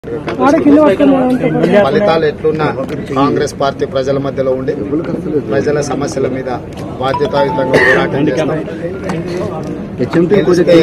ఫలితాలు ఎట్లున్నా కాంగ్రెస్ పార్టీ ప్రజల మధ్యలో ఉండి ప్రజల సమస్యల మీద బాధ్యతాయుతంగా పోరాటం చేస్తాం గెలిస్తే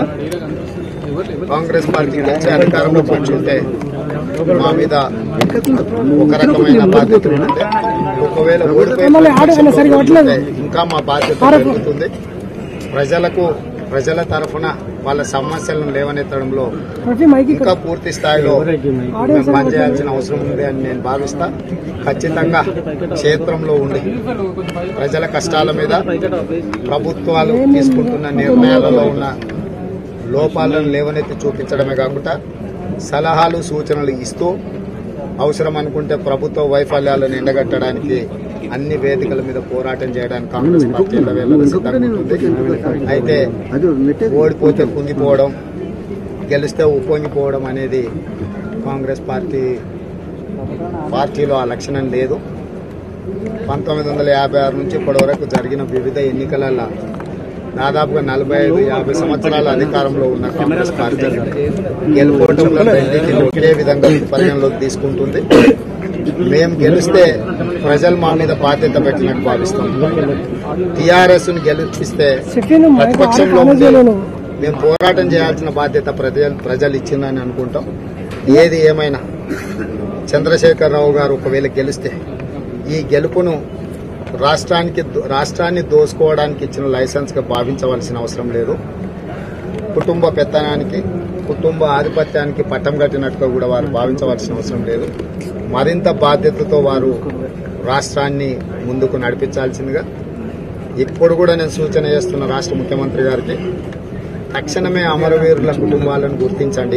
కాంగ్రెస్ పార్టీ గెలిచి అధికారంలోకి వచ్చుంటే మా మీద ఒక రకమైన బాధ్యత ఉంటుంది ఒకవేళ ఓడిపోయి ఇంకా మా బాధ్యత పెరుగుతుంది ప్రజలకు ప్రజల తరఫున వాళ్ళ సమస్యలను లేవనెత్తడంలో ఇంకా పూర్తి స్థాయిలో మేము పనిచేయాల్సిన అవసరం ఉంది అని నేను భావిస్తా ఖచ్చితంగా క్షేత్రంలో ఉండి ప్రజల కష్టాల మీద ప్రభుత్వాలు తీసుకుంటున్న నిర్ణయాలలో ఉన్న లోపాలను లేవనెత్తి చూపించడమే కాకుండా సలహాలు సూచనలు ఇస్తూ అవసరం అనుకుంటే ప్రభుత్వ వైఫల్యాలను ఎండగట్టడానికి అన్ని వేదికల మీద పోరాటం చేయడానికి కాంగ్రెస్ పార్టీ ఎల్లవేళలా సిద్ధంగా ఉంటుంది అయితే ఓడిపోతే కుంగిపోవడం గెలిస్తే ఉప్పొంగిపోవడం అనేది కాంగ్రెస్ పార్టీ పార్టీలో ఆ లక్షణం లేదు పంతొమ్మిది వందల యాభై ఆరు నుంచి ఇప్పటి వరకు జరిగిన వివిధ ఎన్నికలలో దాదాపుగా నలభై ఐదు యాభై సంవత్సరాల అధికారంలో ఉన్న కాంగ్రెస్ పార్టీ గెలుపోవటంలో రెండింటిని ఒకే విధంగా పరిగణలోకి తీసుకుంటుంది మేము గెలిస్తే ప్రజలు మా మీద బాధ్యత పెట్టినట్టు భావిస్తాం టీఆర్ఎస్ ను గెలిపిస్తే ప్రతిపక్షంలో ఉండి మేము పోరాటం చేయాల్సిన బాధ్యత ప్రజలు ప్రజలు ఇచ్చిందని అనుకుంటాం ఏది ఏమైనా చంద్రశేఖరరావు గారు ఒకవేళ గెలిస్తే ఈ గెలుపును రాష్ట్రానికి రాష్ట్రాన్ని దోసుకోవడానికి ఇచ్చిన లైసెన్స్ గా భావించవలసిన అవసరం లేదు కుటుంబ పెత్తనానికి కుటుంబ ఆధిపత్యానికి పట్టం కట్టినట్టుగా కూడా వారు భావించవలసిన అవసరం లేదు మరింత బాధ్యతతో వారు రాష్ట్రాన్ని ముందుకు నడిపించాల్సిందిగా ఇప్పుడు కూడా నేను సూచన చేస్తున్న రాష్ట్ర ముఖ్యమంత్రి గారికి తక్షణమే అమరవీరుల కుటుంబాలను గుర్తించండి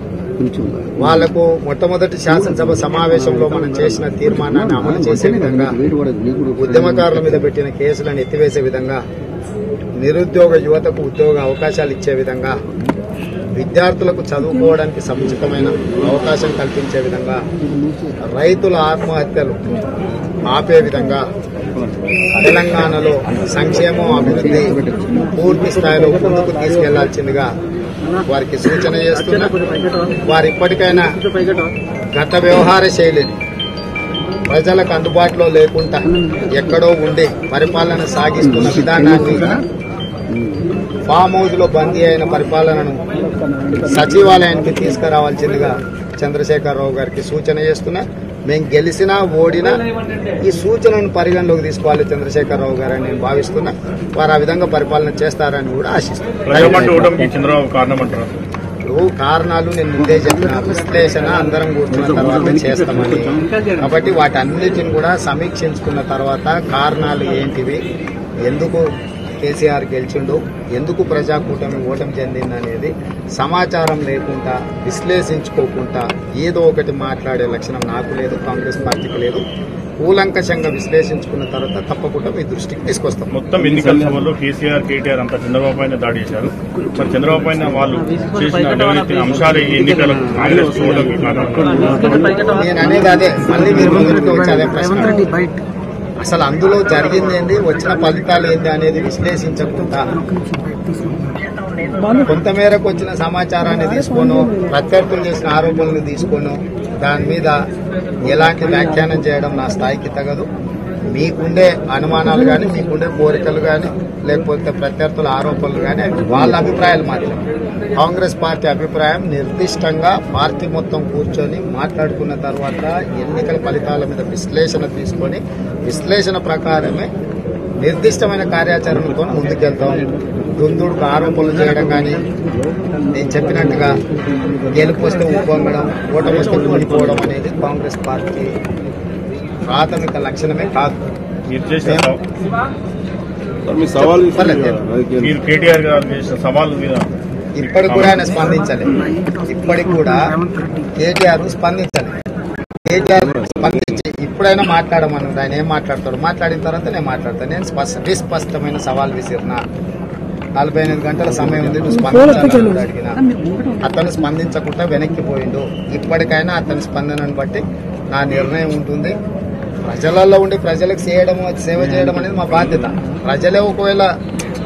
వాళ్లకు మొట్టమొదటి శాసనసభ సమావేశంలో మనం చేసిన తీర్మానాన్ని అమలు చేసే విధంగా ఉద్యమకారుల మీద పెట్టిన కేసులను ఎత్తివేసే విధంగా నిరుద్యోగ యువతకు ఉద్యోగ అవకాశాలు ఇచ్చే విధంగా విద్యార్థులకు చదువుకోవడానికి సముచితమైన అవకాశం కల్పించే విధంగా రైతుల ఆత్మహత్యలు ఆపే విధంగా తెలంగాణలో సంక్షేమం అభివృద్ధి పూర్తి స్థాయిలో ముందుకు తీసుకెళ్లాల్సిందిగా వారికి సూచన చేస్తున్నా వారు ఇప్పటికైనా గత వ్యవహార శైలిని ప్రజలకు అందుబాటులో లేకుండా ఎక్కడో ఉండి పరిపాలన సాగిస్తున్న విధానాన్ని ఫామ్ హౌస్ లో బందీ అయిన పరిపాలనను సచివాలయానికి తీసుకురావాల్సిందిగా చంద్రశేఖరరావు గారికి సూచన చేస్తున్నా మేము గెలిచినా ఓడినా ఈ సూచనను పరిగణలోకి తీసుకోవాలి చంద్రశేఖరరావు గారు అని నేను భావిస్తున్నా వారు ఆ విధంగా పరిపాలన చేస్తారని కూడా ఆశిస్తున్నాను ప్రజాపంట ఓటమికి చంద్రబాబు కారణం అంటారు ఇప్పుడు కారణాలు నేను ముందే చెప్పిన విశ్లేషణ అందరం కూర్చున్న తర్వాత చేస్తామని కాబట్టి వాటన్నిటిని కూడా సమీక్షించుకున్న తర్వాత కారణాలు ఏంటివి ఎందుకు కేసీఆర్ గెలిచిండు ఎందుకు ప్రజాకూటమి ఓటమి చెందింది అనేది సమాచారం లేకుండా విశ్లేషించుకోకుండా ఏదో ఒకటి మాట్లాడే లక్షణం నాకు లేదు కాంగ్రెస్ పార్టీకి లేదు కూలంకషంగా విశ్లేషించుకున్న తర్వాత తప్పకుండా మీ దృష్టికి తీసుకొస్తాం మొత్తం ఎన్నికల సభలో కేసీఆర్ కేటీఆర్ అంతా చంద్రబాబు పైన దాడి చేశారు మరి చంద్రబాబు పైన వాళ్ళు చేసిన లేవనెత్తిన అంశాలు ఈ ఎన్నికలకు కాంగ్రెస్ ఓటమికి కారణం నేను అనేది అదే మళ్ళీ మీరు ముందుకు వచ్చి అదే ప్రశ్న అసలు అందులో జరిగింది ఏంది వచ్చిన ఫలితాలు ఏంది అనేది విశ్లేషించకుండా కొంతమేరకు వచ్చిన సమాచారాన్ని తీసుకోను ప్రత్యర్థులు చేసిన ఆరోపణలు తీసుకోను దాని మీద ఎలాంటి వ్యాఖ్యానం చేయడం నా స్థాయికి తగదు మీకుండే అనుమానాలు కానీ మీకుండే కోరికలు కానీ లేకపోతే ప్రత్యర్థుల ఆరోపణలు కానీ అవి వాళ్ళ అభిప్రాయాలు మాత్రమే కాంగ్రెస్ పార్టీ అభిప్రాయం నిర్దిష్టంగా పార్టీ మొత్తం కూర్చొని మాట్లాడుకున్న తర్వాత ఎన్నికల ఫలితాల మీద విశ్లేషణ తీసుకొని విశ్లేషణ ప్రకారమే నిర్దిష్టమైన కార్యాచరణతో ముందుకెళ్తాం దుందుడుకు ఆరోపణలు చేయడం కానీ నేను చెప్పినట్టుగా గెలుపు వస్తే ఉప్పొంగడం ఓటమి వస్తే కూలిపోవడం అనేది కాంగ్రెస్ పార్టీ ప్రాథమిక లక్షణమే కాదు మీరు చేసిన మీ సవాల్ పర్లేదు. మీరు కేటీఆర్ గారు చేసిన సవాల్ మీద ఇప్పటికి కూడా ఆయన స్పందించలేదు ఇప్పటికి కూడా కేటీఆర్ స్పందించలేదు కేటీఆర్ స్పందించి ఇప్పుడైనా మాట్లాడమన్నాడు ఆయన ఏం మాట్లాడతాడు మాట్లాడిన తర్వాత నేను మాట్లాడతాను నేను స్పష్ట విస్పష్టమైన సవాల్ విసిరిన నలభై ఎనిమిది గంటల సమయం ఉంది నువ్వు స్పందించాలని అడిగిన అతను స్పందించకుండా వెనక్కి పోయిండు ఇప్పటికైనా అతని స్పందనను బట్టి నా నిర్ణయం ఉంటుంది ప్రజలలో ఉండి ప్రజలకు చేయడం సేవ చేయడం అనేది మా బాధ్యత ప్రజలే ఒకవేళ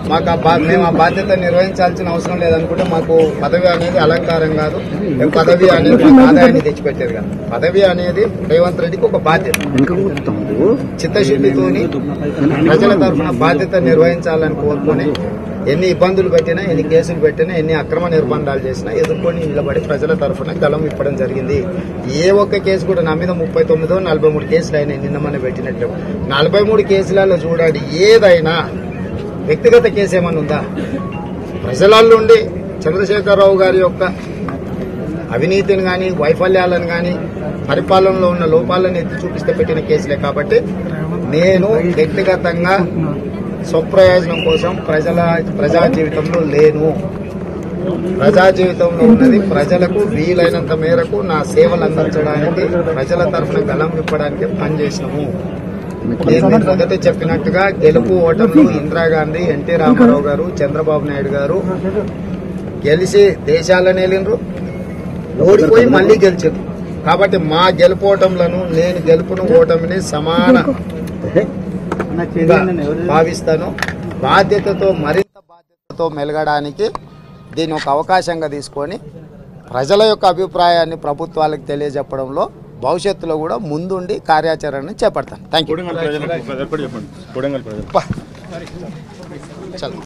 మాకు ఆ బా- మేము ఆ బాధ్యత నిర్వహించాల్సిన అవసరం లేదనుకుంటే మాకు పదవి అనేది అలంకారం కాదు మేము పదవి అనేది మాకు ఆదాయాన్ని తెచ్చిపెట్టేది కాదు పదవి అనేది రేవంత్ రెడ్డికి ఒక బాధ్యత చిత్తశుద్ధితోని ప్రజల తరఫున బాధ్యత నిర్వహించాలని కోరుకొని ఎన్ని ఇబ్బందులు పెట్టినా ఎన్ని కేసులు పెట్టినా ఎన్ని అక్రమ నిర్బంధాలు చేసినా ఎదుర్కొని నిలబడి ప్రజల తరఫున గలం ఇప్పడం జరిగింది ఏ ఒక్క కేసు కూడా నా మీద ముప్పై తొమ్మిదో నలభై మూడు కేసులు అయినాయి నిన్న మన పెట్టినట్టు నలభై మూడు కేసులలో చూడండి ఏదైనా వ్యక్తిగత కేసు ఏమన్నా ఉందా ప్రజలలో చంద్రశేఖరరావు గారి యొక్క అవినీతిని కానీ వైఫల్యాలను కానీ పరిపాలనలో ఉన్న లోపాలను ఎత్తి చూపిస్తే పెట్టిన కేసులే కాబట్టి నేను వ్యక్తిగతంగా స్వప్రయోజనం కోసం ప్రజల ప్రజా జీవితంలో లేను ప్రజా జీవితంలో ఉన్నది ప్రజలకు వీలైనంత మేరకు నా సేవలు అందించడానికి ప్రజల తరఫున గలం విప్పడానికి పనిచేసినాము నేను మీకు మొదట చెప్పినట్టుగా గెలుపు ఓటములు ఇందిరాగాంధీ ఎన్టీ రామారావు గారు చంద్రబాబు నాయుడు గారు గెలిచి దేశాలను వెళ్ళిండ్రు ఓడిపోయి మళ్ళీ గెలిచారు కాబట్టి మా గెలుపోవటంలను నేను గెలుపును ఓటమిని సమాన భావిస్తాను బాధ్యతతో మరింత బాధ్యతతో మెలగడానికి దీన్ని ఒక అవకాశంగా తీసుకొని ప్రజల యొక్క అభిప్రాయాన్ని ప్రభుత్వాలకు తెలియజెప్పడంలో భవిష్యత్తులో కూడా ముందుండి కార్యాచరణను చేపడతాను థ్యాంక్ యూ కొడంగల్ ప్రజలకు ఒకటి చెప్పండి కొడంగల్ ప్రజలు చలో